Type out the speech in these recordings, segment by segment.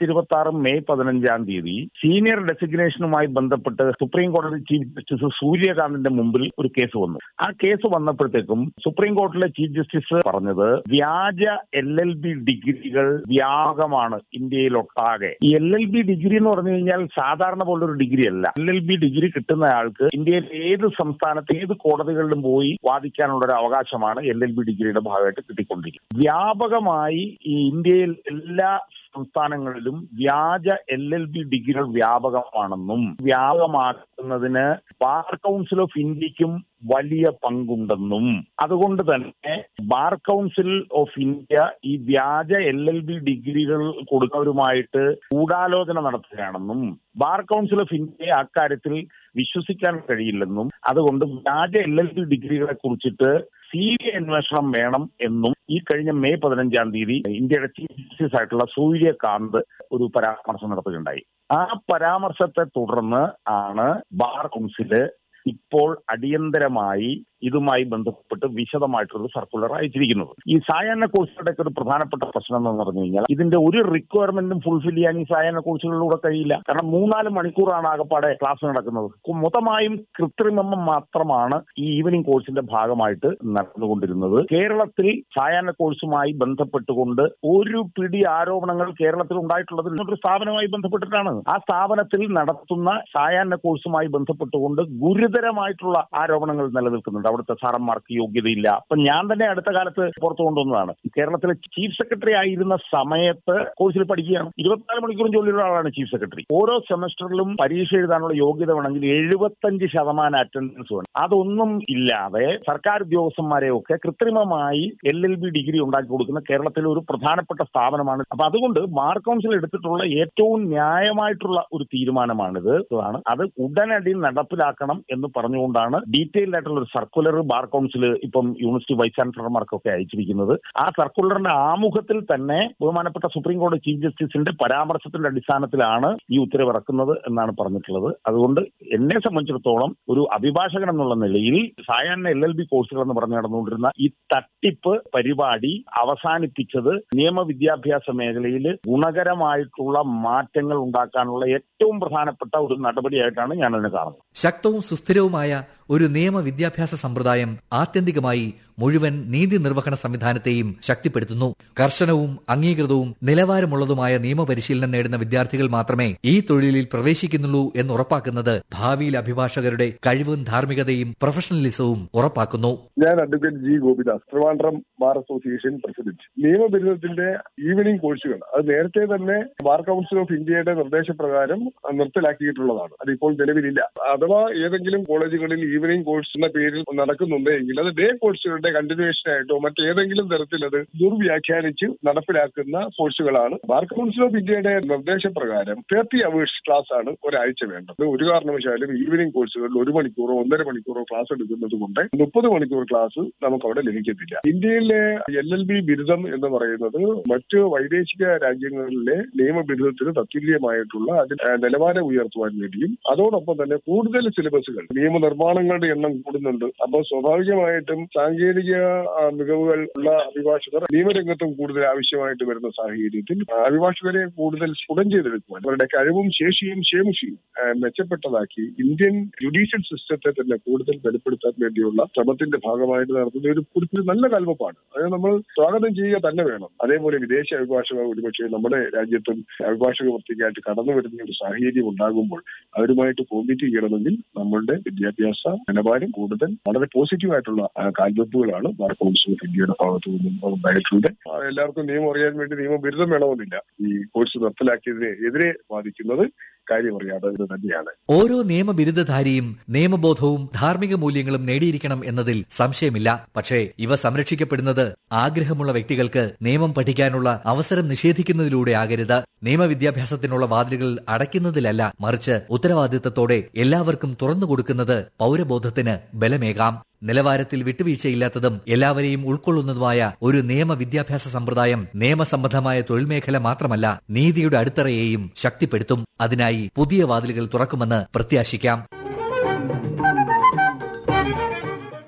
ഇരുപത്തി ആറ് മെയ് പതിനഞ്ചാം തീയതി സീനിയർ ഡെസിഗ്നേഷനുമായി ബന്ധപ്പെട്ട് സുപ്രീം കോടതി ചീഫ് ജസ്റ്റിസ് സൂര്യകാന്തിന്റെ മുമ്പിൽ ഒരു കേസ് വന്നു ആ കേസ് വന്നപ്പോഴത്തേക്കും സുപ്രീം കോടതിയിലെ ചീഫ് ജസ്റ്റിസ് പറഞ്ഞത് വ്യാജ എൽ എൽ ബി ഡിഗ്രികൾ വ്യാപകമാണ് ഇന്ത്യയിലൊട്ടാകെ ഈ എൽ എൽ ബി ഡിഗ്രി എന്ന് പറഞ്ഞു കഴിഞ്ഞാൽ സാധാരണ പോലൊരു ഡിഗ്രി അല്ല എൽ എൽ ബി ഡിഗ്രി കിട്ടുന്ന ആൾക്ക് ഇന്ത്യയിൽ ഏത് സംസ്ഥാനത്ത് ഏത് കോടതികളിലും പോയി വാദിക്കാനുള്ള ഒരു അവകാശമാണ് എൽ എൽ ബി ഡിഗ്രിയുടെ ഭാഗമായിട്ട് കിട്ടിക്കൊണ്ടിരിക്കുന്നത് വ്യാപകമായി ഈ ഇന്ത്യയിൽ എല്ലാ സംസ്ഥാനങ്ങളിലും വ്യാജ എൽ എൽ ബി ഡിഗ്രികൾ വ്യാപകമാണെന്നും വ്യാപകമാക്കുന്നതിന് ബാർ കൗൺസിൽ ഓഫ് ഇന്ത്യക്കും വലിയ പങ്കുണ്ടെന്നും അതുകൊണ്ട് തന്നെ ബാർ കൗൺസിൽ ഓഫ് ഇന്ത്യ ഈ വ്യാജ എൽ എൽ ബി ഡിഗ്രികൾ കൊടുക്കുന്നവരുമായിട്ട് ഗൂഢാലോചന നടത്തുകയാണെന്നും ബാർ കൗൺസിൽ ഓഫ് ഇന്ത്യയെ അക്കാര്യത്തിൽ വിശ്വസിക്കാൻ കഴിയില്ലെന്നും അതുകൊണ്ട് വ്യാജ എൽ എൽ ബി ഡിഗ്രികളെ കുറിച്ചിട്ട് സി ബി അന്വേഷണം വേണം എന്നും ഈ കഴിഞ്ഞ മെയ് പതിനഞ്ചാം തീയതി ഇന്ത്യയുടെ ചീഫ് ജസ്റ്റിസ് ആയിട്ടുള്ള സൂര്യകാന്ത് ഒരു പരാമർശം നടത്തുകയുണ്ടായി ആ പരാമർശത്തെ തുടർന്ന് ആണ് ബാർ കൗൺസില് ഇപ്പോൾ അടിയന്തരമായി ഇതുമായി ബന്ധപ്പെട്ട് വിശദമായിട്ടുള്ള സർക്കുലർ അയച്ചിരിക്കുന്നത് ഈ സായാഹ്ന കോഴ്സുകളുടെ ഒരു പ്രധാനപ്പെട്ട പ്രശ്നം എന്ന് പറഞ്ഞു കഴിഞ്ഞാൽ ഇതിന്റെ ഒരു റിക്വയർമെന്റും ഫുൾഫിൽ ചെയ്യാൻ ഈ സായാഹ്ന കോഴ്സുകളിലൂടെ കഴിയില്ല കാരണം മൂന്നാല് മണിക്കൂറാണ് ആകപ്പാടെ ക്ലാസ് നടക്കുന്നത് മൊത്തമായും കൃത്രിമം മാത്രമാണ് ഈ ഈവനിങ് കോഴ്സിന്റെ ഭാഗമായിട്ട് നടന്നുകൊണ്ടിരുന്നത് കേരളത്തിൽ സായാഹ്ന കോഴ്സുമായി ബന്ധപ്പെട്ടുകൊണ്ട് ഒരു പിടി ആരോപണങ്ങൾ കേരളത്തിൽ ഉണ്ടായിട്ടുള്ളത് ഒരു സ്ഥാപനവുമായി ബന്ധപ്പെട്ടിട്ടാണ് ആ സ്ഥാപനത്തിൽ നടത്തുന്ന സായാഹ്ന കോഴ്സുമായി ബന്ധപ്പെട്ടുകൊണ്ട് ഗുരുതരമായിട്ടുള്ള ആരോപണങ്ങൾ നിലനിൽക്കുന്നുണ്ട് അവിടുത്തെ സാറന്മാർക്ക് യോഗ്യതയില്ല അപ്പൊ ഞാൻ തന്നെ അടുത്ത കാലത്ത് പുറത്തു കൊണ്ടുവന്നതാണ് കേരളത്തിലെ ചീഫ് സെക്രട്ടറി ആയിരുന്ന സമയത്ത് കോഴ്സിൽ പഠിക്കുകയാണ് ഇരുപത്തിനാല് മണിക്കൂറും ജോലിയുള്ള ആളാണ് ചീഫ് സെക്രട്ടറി ഓരോ സെമസ്റ്ററിലും പരീക്ഷ എഴുതാനുള്ള യോഗ്യത വേണമെങ്കിൽ എഴുപത്തഞ്ച് ശതമാനം അറ്റൻഡൻസ് വേണം അതൊന്നും ഇല്ലാതെ സർക്കാർ ഉദ്യോഗസ്ഥന്മാരെ ഒക്കെ കൃത്രിമമായി എൽ എൽ ബി ഡിഗ്രി ഉണ്ടാക്കി കൊടുക്കുന്ന കേരളത്തിലെ ഒരു പ്രധാനപ്പെട്ട സ്ഥാപനമാണ് അപ്പൊ അതുകൊണ്ട് ബാർ കൗൺസിൽ എടുത്തിട്ടുള്ള ഏറ്റവും ന്യായമായിട്ടുള്ള ഒരു തീരുമാനമാണിത് ആണ് അത് ഉടനടി നടപ്പിലാക്കണം എന്ന് പറഞ്ഞുകൊണ്ടാണ് ഡീറ്റെയിൽഡ് ആയിട്ടുള്ള ഒരു സർക്കുലർ ബാർ കൗൺസിൽ ഇപ്പം യൂണിവേഴ്സിറ്റി വൈസ് ചാൻസലർമാർക്കൊക്കെ അയച്ചിരിക്കുന്നത് ആ സർക്കുലറിന്റെ ആമുഖത്തിൽ തന്നെ ബഹുമാനപ്പെട്ട സുപ്രീം കോടതി ചീഫ് ജസ്റ്റിസിന്റെ പരാമർശത്തിന്റെ അടിസ്ഥാനത്തിലാണ് ഈ ഉത്തരവ് ഇറക്കുന്നത് എന്നാണ് പറഞ്ഞിട്ടുള്ളത് അതുകൊണ്ട് എന്നെ സംബന്ധിച്ചിടത്തോളം ഒരു അഭിഭാഷകൻ എന്നുള്ള നിലയിൽ സായാഹ്ന എൽ എൽ ബി കോഴ്സുകൾ എന്ന് പറഞ്ഞു നടന്നുകൊണ്ടിരുന്ന ഈ തട്ടിപ്പ് പരിപാടി അവസാനിപ്പിച്ചത് നിയമവിദ്യാഭ്യാസ മേഖലയിൽ ഗുണകരമായിട്ടുള്ള മാറ്റങ്ങൾ ഉണ്ടാക്കാനുള്ള ഏറ്റവും പ്രധാനപ്പെട്ട ഒരു നടപടിയായിട്ടാണ് ഞാൻ അതിനെ കാണുന്നത് ശക്തവും സുസ്ഥിരവുമായ ഒരു നിയമ വിദ്യാഭ്യാസ സമ്പ്രദായം ആത്യന്തികമായി മുഴുവൻ നീതി നിർവഹണ സംവിധാനത്തെയും ശക്തിപ്പെടുത്തുന്നു കർശനവും അംഗീകൃതവും നിലവാരമുള്ളതുമായ നിയമപരിശീലനം നേടുന്ന വിദ്യാർത്ഥികൾ മാത്രമേ ഈ തൊഴിലിൽ പ്രവേശിക്കുന്നുള്ളൂ എന്ന് ഉറപ്പാക്കുന്നത് ഭാവിയിൽ അഭിഭാഷകരുടെ കഴിവും ധാർമ്മികതയും പ്രൊഫഷണലിസവും ഉറപ്പാക്കുന്നു ഞാൻ advocate G Gopidas Trivandrum bar association president നിയമബിരുദത്തിന്റെ ഈവനിംഗ് കോഴ്സുകൾ അത് നേരത്തെ തന്നെ ബാർ കൗൺസിൽ ഓഫ് ഇന്ത്യയുടെ നിർദ്ദേശപ്രകാരം നിർത്തലാക്കിയിട്ടുള്ളതാണ് അത് ഇപ്പോൾ നിലവിലില്ല അഥവാ ഏതെങ്കിലും കോളേജുകളിൽ ഈവനിംഗ് കോഴ്സ് എന്ന പേരിൽ നടക്കുന്നുണ്ടെങ്കിൽ അത് ഡേ കോഴ്സുകളുടെ കണ്ടിന്യൂവേഷൻ ആയിട്ടോ മറ്റേതെങ്കിലും തരത്തിൽ അത് ദുർവ്യാഖ്യാനിച്ച് നടപ്പിലാക്കുന്ന കോഴ്സുകളാണ് ബാർ കൗൺസിൽ ഓഫ് ഇന്ത്യയുടെ നിർദ്ദേശപ്രകാരം തേർട്ടി അവേഴ്സ് ക്ലാസ് ആണ് ഒരാഴ്ച വേണ്ടത് ഒരു കാരണവശാലും ഈവനിംഗ് കോഴ്സുകളിൽ ഒരു മണിക്കൂറോ ഒന്നര മണിക്കൂറോ ക്ലാസ് എടുക്കുന്നത് കൊണ്ട് മുപ്പത് മണിക്കൂർ ക്ലാസ് നമുക്ക് അവിടെ ലഭിക്കത്തില്ല ഇന്ത്യയിലെ എൽ എൽ ബി ബിരുദം എന്ന് പറയുന്നത് മറ്റ് വൈദേശിക രാജ്യങ്ങളിലെ നിയമബിരുദത്തിന് തത്തുല്യമായിട്ടുള്ള അതിന്റെ നിലവാരം ഉയർത്തുവാൻ വേണ്ടിയും അതോടൊപ്പം തന്നെ കൂടുതൽ സിലബസുകൾ നിയമനിർമ്മാണങ്ങളുടെ എണ്ണം കൂടുന്നുണ്ട് അപ്പോൾ സ്വാഭാവികമായിട്ടും സാങ്കേതിക മികവുകൾ ഉള്ള അഭിഭാഷകർ നിയമരംഗത്തും കൂടുതൽ ആവശ്യമായിട്ട് വരുന്ന സാഹചര്യത്തിൽ അഭിഭാഷകരെ കൂടുതൽ സ്ഫുടം ചെയ്തെടുക്കുവാൻ അവരുടെ കഴിവും ശേഷിയും ക്ഷേമശിയും മെച്ചപ്പെട്ടതാക്കി ഇന്ത്യൻ ജുഡീഷ്യൽ സിസ്റ്റത്തെ തന്നെ കൂടുതൽ ബലപ്പെടുത്താൻ വേണ്ടിയുള്ള ശ്രമത്തിന്റെ ഭാഗമായിട്ട് നടത്തുന്ന ഒരു ഒരു നല്ല കൽവപ്പാണ് അത് നമ്മൾ സ്വാഗതം ചെയ്യുക തന്നെ വേണം അതേപോലെ വിദേശ അഭിഭാഷകർ ഒരുപക്ഷെ നമ്മുടെ രാജ്യത്തും അഭിഭാഷക വൃത്തിക്കായിട്ട് കടന്നു വരുന്ന ഒരു സാഹചര്യം ഉണ്ടാകുമ്പോൾ അവരുമായിട്ട് കോമ്പീറ്റ് ചെയ്യണമെങ്കിൽ നമ്മളുടെ വിദ്യാഭ്യാസ നിലവാരം കൂടുതൽ വളരെ പോസിറ്റീവായിട്ടുള്ള കാൽവെപ്പുകളാണ് ബാർ കൗൺസിൽ ഓഫ് ഇന്ത്യയുടെ ഭാഗത്തു നിന്നും ഉണ്ടായിട്ടുണ്ട് എല്ലാവർക്കും നിയമം അറിയാൻ വേണ്ടി നിയമബിരുദം വേണമെന്നില്ല ഈ കോഴ്സ് നിർത്തലാക്കിയതിന് എതിരെ വാദിക്കുന്നത് കാര്യമറിയാതെ തന്നെയാണ് ഓരോ നിയമ ബിരുദധാരിയും നിയമബോധവും ധാർമ്മിക മൂല്യങ്ങളും നേടിയിരിക്കണം എന്നതിൽ സംശയമില്ല പക്ഷേ ഇവ സംരക്ഷിക്കപ്പെടുന്നത് ആഗ്രഹമുള്ള വ്യക്തികൾക്ക് നിയമം പഠിക്കാനുള്ള അവസരം നിഷേധിക്കുന്നതിലൂടെ ആകരുത് നിയമവിദ്യാഭ്യാസത്തിനുള്ള വാതിലുകൾ അടയ്ക്കുന്നതിലല്ല മറിച്ച് ഉത്തരവാദിത്തത്തോടെ എല്ലാവർക്കും തുറന്നു കൊടുക്കുന്നത് പൗരബോധത്തിന് ബലമേകാം നിലവാരത്തിൽ വിട്ടുവീഴ്ചയില്ലാത്തതും എല്ലാവരെയും ഉൾക്കൊള്ളുന്നതുമായ ഒരു നിയമ വിദ്യാഭ്യാസ സമ്പ്രദായം നിയമസംബന്ധമായ തൊഴിൽ മേഖല മാത്രമല്ല നീതിയുടെ അടിത്തറയെയും ശക്തിപ്പെടുത്തും അതിനായി പുതിയ വാതിലുകൾ തുറക്കുമെന്ന് പ്രത്യാശിക്കാം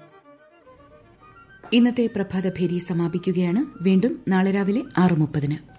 ഇന്നത്തെ പ്രഭാതഭേരി സമാപിക്കുകയാണ് വീണ്ടും നാളെ രാവിലെ ആറ് മുപ്പതിന്